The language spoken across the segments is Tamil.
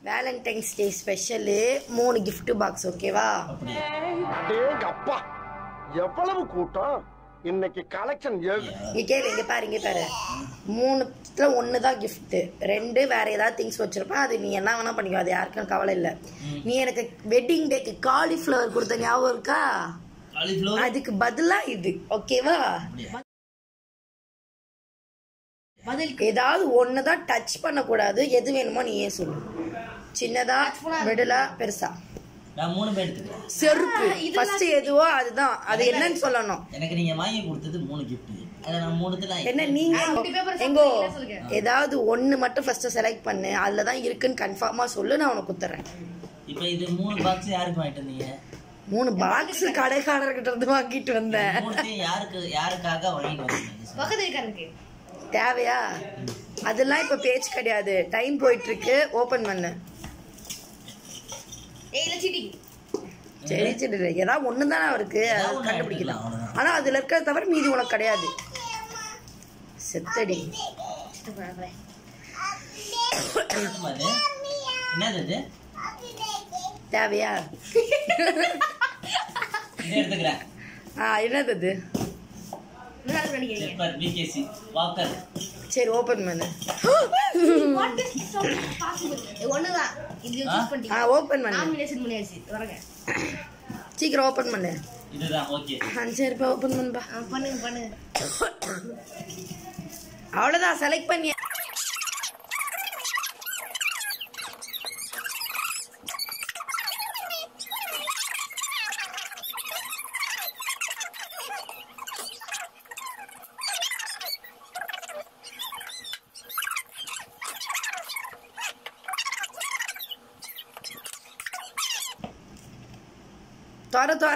வேலண்டைன்ஸ் டே ஸ்பெஷலு மூணு gift பாக்ஸ் ஓகேவா அப்படியா டேங்க அப்பா எவ்வளவு கூட்டம் இன்னைக்கு கலெக்ஷன் இங்க கேளு இங்க பாரு இங்க பாரு மூணுத்துல ஒன்று தான் gift ரெண்டு வேற ஏதாவது திங்ஸ் வச்சிருப்பேன் அது நீ என்ன வேணா பண்ணிக்கோ அது யாருக்கும் கவலை இல்லை நீ எனக்கு வெட்டிங் டேக்கு காலிஃப்ளவர் கொடுத்த ஞாபகம் இருக்கா காலிஃப்ளவர் அதுக்கு பதிலா இது ஓகேவா அப்படியா ஏதாவது ஒன்று தான் டச் பண்ணக்கூடாது எது வேணுமோ நீ ஏன் சொல்லு சின்னதா மிடலா பெருசா நான் மூணு பேர் எடுத்துக்கிறேன் செருப்பு ஃபர்ஸ்ட் எதுவோ அதுதான் அது என்னன்னு சொல்லணும் எனக்கு நீங்க வாங்கி கொடுத்தது மூணு gift அதை நான் மூணுத்துல என்ன நீங்க எங்கோ ஏதாவது ஒண்ணு மட்டும் ஃபர்ஸ்ட் செலக்ட் பண்ணு அதுல தான் இருக்குன்னு கன்ஃபார்மா சொல்லு நான் உனக்கு குத்துறேன் இப்போ இது மூணு பாக்ஸ் யாருக்கு வாங்கிட்டு வந்தீங்க மூணு பாக்ஸ் கடைக்காரர்கிட்ட இருந்து வாங்கிட்டு வந்தேன் மூணுத்தையும் யாருக்கு யாருக்காக வாங்கிட்டு வந்தீங்க பக்கத்து இருக்காருக்கு தேவையா அதெல்லாம் இப்ப பேச்சு கிடையாது டைம் போயிட்டு இருக்கு ஓபன் பண்ணு ஏய் இல்ல சீட்டிங் சரி சரி ஏதாவது ஒண்ணு தானே அவருக்கு அதை ஏதாவது ஒண்ணு கண்டுபிடிக்கலாம் எடுத்துக்கலாம், ஆனா அதுல இருக்கிறத தவிர மீதி உனக்கு கிடையாது செத்தடி என்னம்மா இது? என்னது இது தேவையா இதை எடுத்துக்கிறேன் ஆ என்னது அது என்ன நினைக்கிறீங்க செப்பர் பிகேசி வாக்கர் சரி ஓபன் பண்ணு வாட் இஸ் பாசிபிள் ஒண்ணுதான் இது ஆ? சூஸ் ஆ பண்ணிட்டீங்க ஓபன் பண்ணு நாமினேஷன் பண்ணியாச்சு வரங்க சீக்கிரம் ஓபன் பண்ணு இதுதான் ஓகே ஆ, சரிப்பா ஓபன் பண்ணுப்பா ஆ, பண்ணுங்க பண்ணுங்க அவ்வளவுதான் செலக்ட் பண்ணி தொற தொற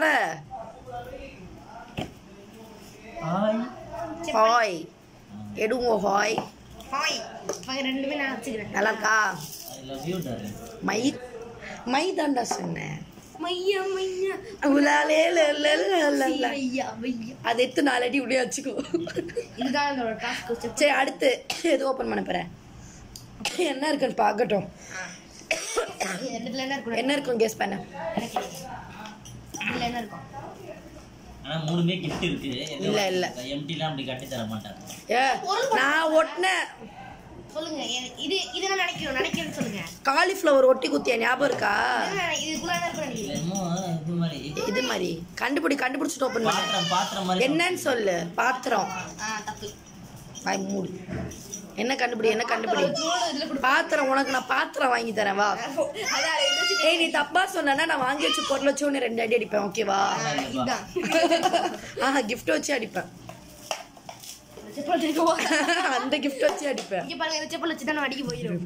ஹாய் ஹாய் எடுங்க ஹாய் ஹாய் அவங்க ரெண்டுமே நான் வச்சுக்கிறேன் நல்லா இருக்கா ஐ லவ் யூ டார்லிங் மை மை தாண்டா சொன்னேன் மையா மையா உலாலே ல, ல, ல, ல, ல. மையா மையா அது எடுத்து நாலடி இப்படியே வச்சுக்கோ இதுதான் என்னோட டாஸ்க் சரி அடுத்து எது ஓபன் பண்ண போறேன் என்ன இருக்குன்னு பார்க்கட்டும் ரெண்டுல என்ன இருக்கும் என்ன இருக்கும் கெஸ் பண்ண எனக்கு இதுல என்ன இருக்கும் ஆனா மூணுமே gift இருக்கு இல்ல, இல்ல. எம்டிலாம் அப்படி கட்டி தர மாட்டாங்க ஏ நான் ஒட்டினேன் சொல்லுங்க எ- இது இது நான் நினைக்கிறோம் நினைக்கிறேன்னு சொல்லுங்க காலிஃப்ளவர் ஒட்டி குத்தியா ஞாபகம் இருக்கா இது நான் இதுக்குள்ள என்ன இருக்கும் நினைக்கிறீங்க என்னமோ இது மாதிரி இது மாதிரி கண்டுபிடி கண்டுபிடிச்சிட்டு ஓபன் பண்ண பாத்திரம் பாத்திரம் மாதிரி என்னன்னு சொல்லு பாத்திரம் ஆ தப்பு வாய் மூடு என்ன கண்டுபிடி என்ன கண்டுபிடி பாத்திரம் உனக்கு நான் பாத்திரம் வாங்கி தரேன் வா அதான் இது வச்சு- ஏய் நீ தப்பா சொன்னா நான் வாங்கி வச்சு பொருள் வச்சு உன்னை ரெண்டு அடி அடிப்பேன் ஓகேவா ஆ, இதுதான் ஆஹா gift வச்சு அடிப்பேன் இந்த செப்பல் வச்சிருக்கவா? அந்த gift வச்சு அடிப்பேன் இங்க பாருங்க இந்த செப்பல் வச்சு தான் நான் அடிக்க போயிடும்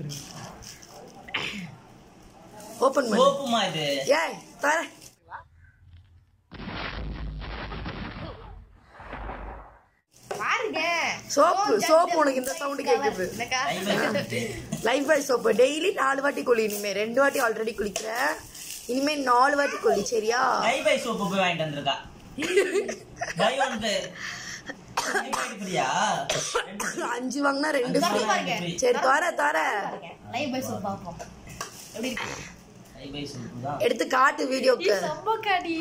ஓபன் பண்ணு சோப்புமா இது ஏய் தர பாருங்க சோப்பு சோப்பு உனக்கு இந்த சவுண்ட் கேக்குது என்னக்கா? லைஃப் பாய் சோப்பு டெய்லி நாலு வாட்டி குளி இனிமே ரெண்டு வாட்டி ஆல்ரெடி குளிக்கிறேன் இனிமே நாலு வாட்டி குளி சரியா பை பை சோப்பு போய் வாங்கிட்டு வந்திருக்கா பை வந்து ஃப்ரீயா அஞ்சு வாங்கினா ரெண்டு தம்பி free. பாருங்க. சரி தர தர பாருங்க. லைவ் பை சோப் பார்ப்போம் எப்படி இருக்கு பை பை சோப்பு தான் எடுத்து காட்டு வீடியோக்கு சம்பக்காடி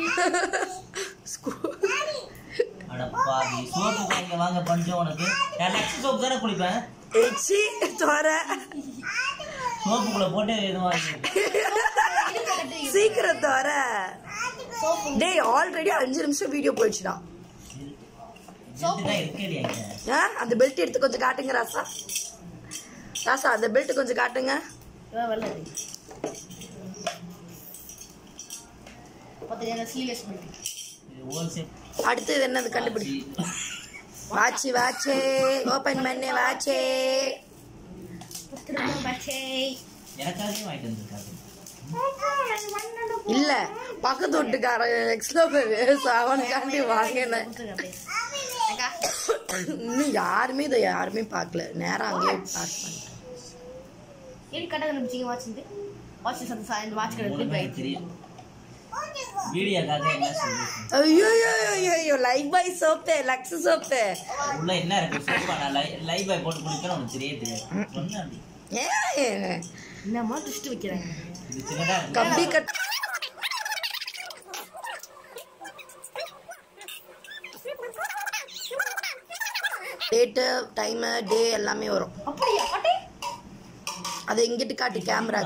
அட பாவி சோப்பு வாங்க வாங்க பஞ்சம் உனக்கு நான் லக்ஸ் சோப்பு தானே குளிப்பேன் எச்சி தர சோப்புக்குள்ள போட்டு எதுவும் வாங்கி சீக்கிரம் தர சோப்பு டேய் ஆல்ரெடி அஞ்சு நிமிஷம் வீடியோ போயிடுச்சுடா தான் இருக்கே இல்லையா இங்க? ஆ, அந்த பெல்ட் எடுத்து கொஞ்சம் காட்டுங்க ராசா ராசா அந்த பெல்ட் கொஞ்சம் காட்டுங்க இவன் வெள்ளது பத்து ஸ்லீவ்லெஸ் பண்ணி இது wholesale அடுத்து இது என்னது கண்டுபிடி வாட்சி வாட்சே ஓபன் பண்ணு வாட்சே பத்து ரூபாய் பச்சை எனக்காகவே வாங்கிட்டு வந்திருக்காரு இல்ல பக்கத்து வீட்டுக்காரன் எக்ஸ்ட்ரா பேர் அவனுக்காண்டி வாங்கினேன் கொடுத்துருங்க அப்படியே அக்கா இன்னும் யாருமே இதை யாருமே பார்க்கல நேரா அங்கேயே பாஸ் பண்ணிட்டேன் ஏன் கட்ட கண்டுபிடிச்சிங்க வாட்ச் வந்து வாட்ச் அந்த இந்த வாட்ச் கடை மூணு திருப்பி பேருக்கு தெரியும் வீடியோக்காக என்ன சொல்லுங்க ஐயோ ஐயோ Lifebuoy soap Lux soap உள்ள என்ன இருக்கு சோப்பா நான் லை லைவ் பாய் போட்டு குடிக்கிறேன் உனக்கு தெரியவே தெரியாது ஒண்ணு அப்படி ஏன் என்னம்மா ட்விஸ்ட் வைக்கிறாங்க இது சின்னதா இருக்கு. கம்பி கட் டேட்டு டைமு டே எல்லாமே வரும் அப்படியா காட்டு அதை எங்கிட்டு காட்டு கேமரா